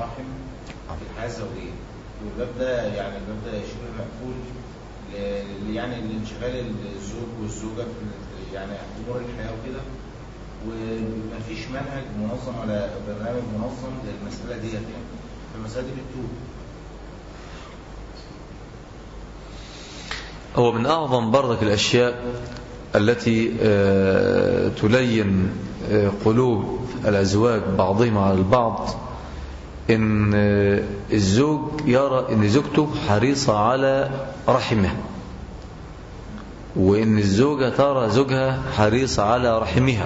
الرحم في الحياه الزوجيه والباب ده يعني الباب ده شبه مقفول ل- يعني لانشغال الزوج والزوجه في يعني امور الحياه وكده ومفيش منهج منظم ولا برنامج منظم للمساله ديت يعني فالمساله دي بتتوب هو من أعظم برضك الأشياء التي آه، تلين آه، قلوب الأزواج بعضهم على البعض إن آه، الزوج يرى إن زوجته حريصة على رحمه وإن الزوجة ترى زوجها حريص على رحمها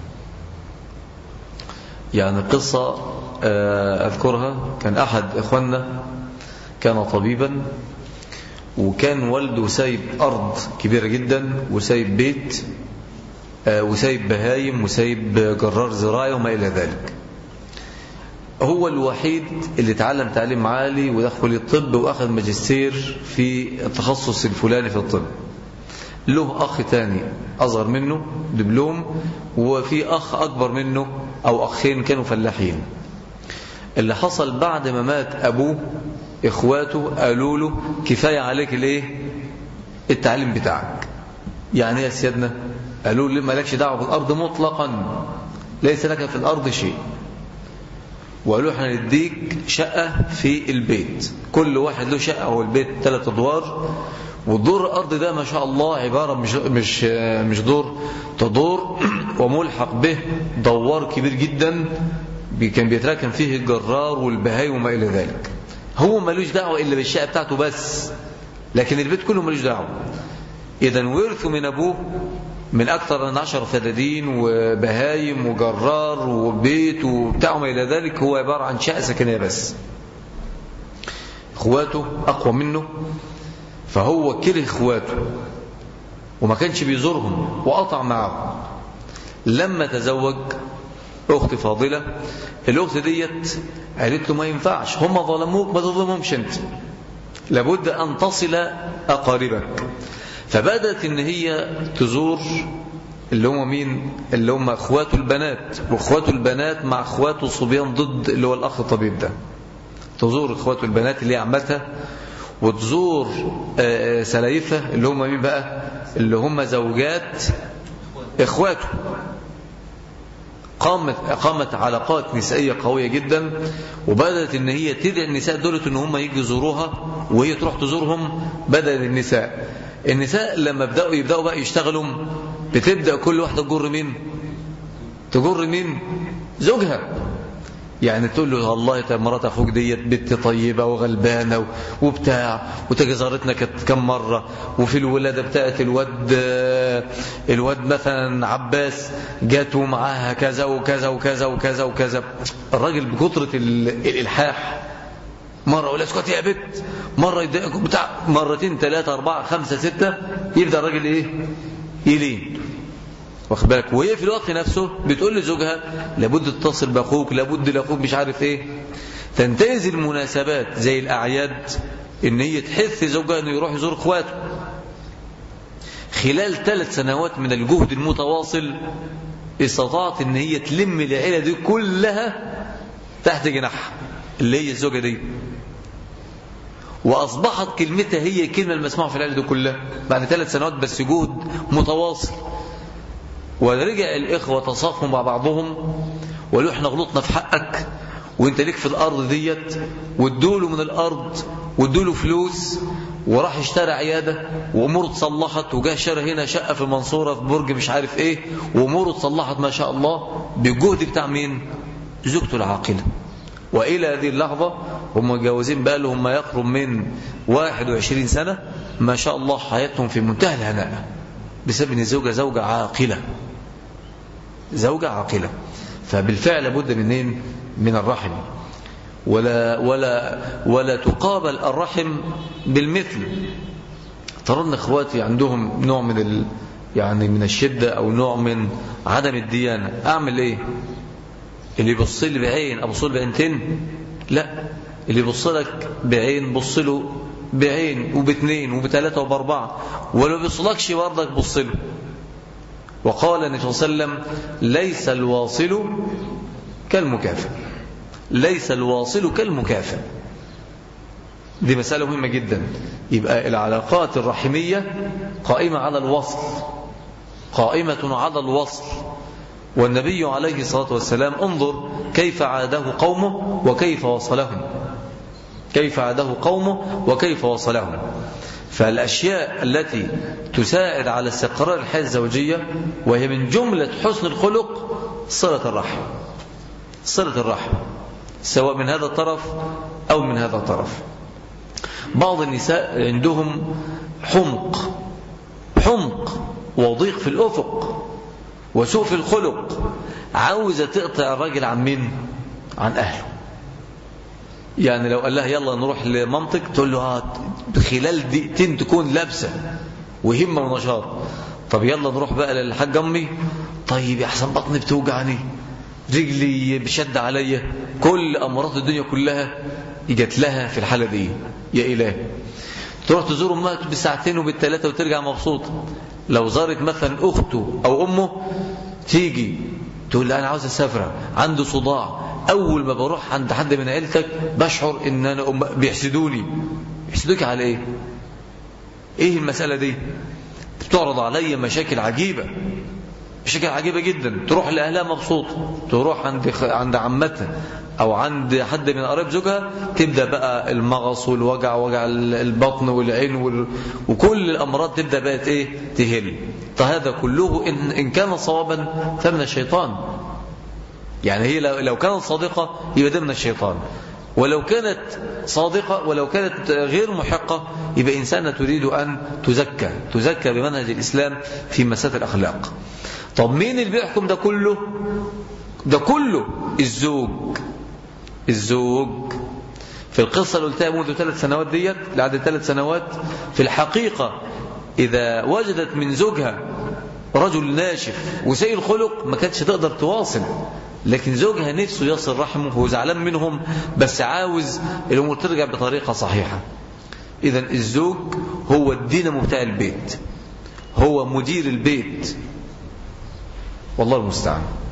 يعني قصة آه، أذكرها كان أحد إخواننا كان طبيبا وكان والده سايب أرض كبيرة جدا وسايب بيت آه، وسايب بهايم وسايب جرار زراعي وما إلى ذلك هو الوحيد اللي تعلم تعليم عالي ودخل الطب وأخذ ماجستير في التخصص الفلاني في الطب له أخ تاني أصغر منه دبلوم وفي أخ أكبر منه أو أخين كانوا فلاحين اللي حصل بعد ما مات أبوه إخواته قالوا له كفاية عليك الإيه التعليم بتاعك يعني إيه يا سيادنا قالوا له مالكش دعوة بالأرض مطلقا ليس لك في الأرض شيء وقالوا احنا نديك شقة في البيت كل واحد له شقة هو البيت ثلاث أدوار والدور الأرض ده ما شاء الله عبارة مش مش مش دور تدور وملحق به دوار كبير جدا بي- كان بيتراكم فيه الجرار والبهاي وما إلى ذلك هو ملوش دعوة إلا بالشقة بتاعته بس لكن البيت كله ملوش دعوة إذا ورثوا من أبوه من أكثر من عشر فدادين وبهايم وجرار وبيت وبتاع وما إلى ذلك هو عبارة عن شقة سكنية بس اخواته أقوى منه فهو كره اخواته وما كانش بيزورهم وقطع معهم لما تزوج أخت فاضلة الأخت ديت قالت له ما ينفعش هم ظلموك ما تظلمهمش أنت لابد أن تصل أقاربك فبدأت إن هي تزور اللي هم مين اللي هم اخواته البنات واخواته البنات مع اخواته الصبيان ضد اللي هو الاخ الطبيب ده تزور اخواته البنات اللي هي عمتها وتزور آه، سلايفه اللي هم مين بقى اللي هم زوجات اخواته قامت قامت علاقات نسائيه قويه جدا وبدات ان هي تدعي النساء دولت ان هم يجوا يزوروها وهي تروح تزورهم بدل النساء النساء لما بداوا يبداوا بقى يشتغلوا بتبدا كل واحده تجر مين تجر مين زوجها يعني تقول له والله طب مرات اخوك ديت بنت طيبه وغلبانه و- وبتاع وتجي زارتنا كانت كم مره وفي الولاده بتاعت الواد الواد مثلا عباس جات ومعاها كذا وكذا وكذا وكذا وكذا الراجل بكثره ال- الالحاح مرة يقول اسكت يا بت مرة يضايقكم بتاع مرتين ثلاثة أربعة خمسة ستة يبدأ الراجل إيه يلين واخد بالك وهي في الوقت نفسه بتقول لزوجها لابد تتصل باخوك لابد لاخوك مش عارف ايه تنتهز المناسبات زي الاعياد ان هي تحث زوجها انه يروح يزور اخواته خلال ثلاث سنوات من الجهد المتواصل استطاعت ان هي تلم العيله دي كلها تحت جناحها اللي هي الزوجه دي واصبحت كلمتها هي الكلمه المسموعه في العيله دي كلها بعد ثلاث سنوات بس جهد متواصل ورجع الإخوة تصافوا مع بعضهم وقالوا احنا غلطنا في حقك وانت ليك في الأرض ديت وادوله من الأرض وادوله فلوس وراح اشترى عيادة وأموره اتصلحت وجاه اشترى هنا شقة في المنصورة في برج مش عارف ايه وأموره اتصلحت ما شاء الله بالجهد بتاع مين زوجته العاقلة وإلى هذه اللحظة هم متجوزين بقى لهم ما يقرب من 21 سنة ما شاء الله حياتهم في منتهى الهناء بسبب ان الزوجة زوجة عاقلة زوجة عاقلة فبالفعل لابد منين من الرحم ولا ولا ولا تقابل الرحم بالمثل ترون اخواتي عندهم نوع من ال يعني من الشدة او نوع من عدم الديانة اعمل ايه اللي يبص لي بعين ابص له بعينتين لا اللي يبص لك بعين بص له بعين وباثنين وبثلاثة وبأربعة ولو بيصلكش برضك بص له وقال النبي صلى الله عليه وسلم ليس الواصل كالمكافئ ليس الواصل كالمكافئ دي مسألة مهمة جدا يبقى العلاقات الرحمية قائمة على الوصل قائمة على الوصل والنبي عليه الصلاة والسلام انظر كيف عاده قومه وكيف وصلهم كيف عاده قومه وكيف وصلهم فالأشياء التي تساعد على استقرار الحياة الزوجية وهي من جملة حسن الخلق صلة الرحم صلة الرحم سواء من هذا الطرف أو من هذا الطرف بعض النساء عندهم حمق حمق وضيق في الأفق وسوء في الخلق عاوزة تقطع الراجل عن مين عن أهله يعني لو قال لها يلا نروح لمامتك تقول له هات خلال دقيقتين تكون لابسة وهمة ونشاط طب يلا نروح بقى للحاج أمي طيب يا حسن بطني بتوجعني رجلي بشد عليا كل أمراض الدنيا كلها جت لها في الحالة دي يا إله تروح تزور أمها بالساعتين وبالثلاثة وترجع مبسوط لو زارت مثلا أخته أو أمه تيجي تقول لها أنا عاوز أسافر عنده صداع أول ما بروح عند حد من عيلتك بشعر إن أنا أم بيحسدوني يحسدوك على إيه إيه المسألة دي بتعرض علي مشاكل عجيبة مشاكل عجيبة جدا تروح لأهلها مبسوط تروح عند عند عمتها أو عند حد من قرايب زوجها تبدأ بقى المغص والوجع وجع البطن والعين وال... وكل الأمراض تبدأ بقت إيه تهل فهذا كله إن, إن كان صوابا فمن الشيطان يعني هي لو, لو كانت صادقة يبقى ده من الشيطان ولو كانت صادقة ولو كانت غير محقة يبقى إنسانة تريد أن تزكى تزكى بمنهج الإسلام في مسات الأخلاق طب مين اللي بيحكم ده كله ده كله الزوج الزوج في القصة اللي قلتها منذ ثلاث سنوات ديت لعد ثلاث سنوات في الحقيقة إذا وجدت من زوجها رجل ناشف وسيء الخلق ما كانتش تقدر تواصل لكن زوجها نفسه يصل رحمه هو زعلان منهم بس عاوز الأمور ترجع بطريقة صحيحة إذا الزوج هو الدينامو بتاع البيت هو مدير البيت والله المستعان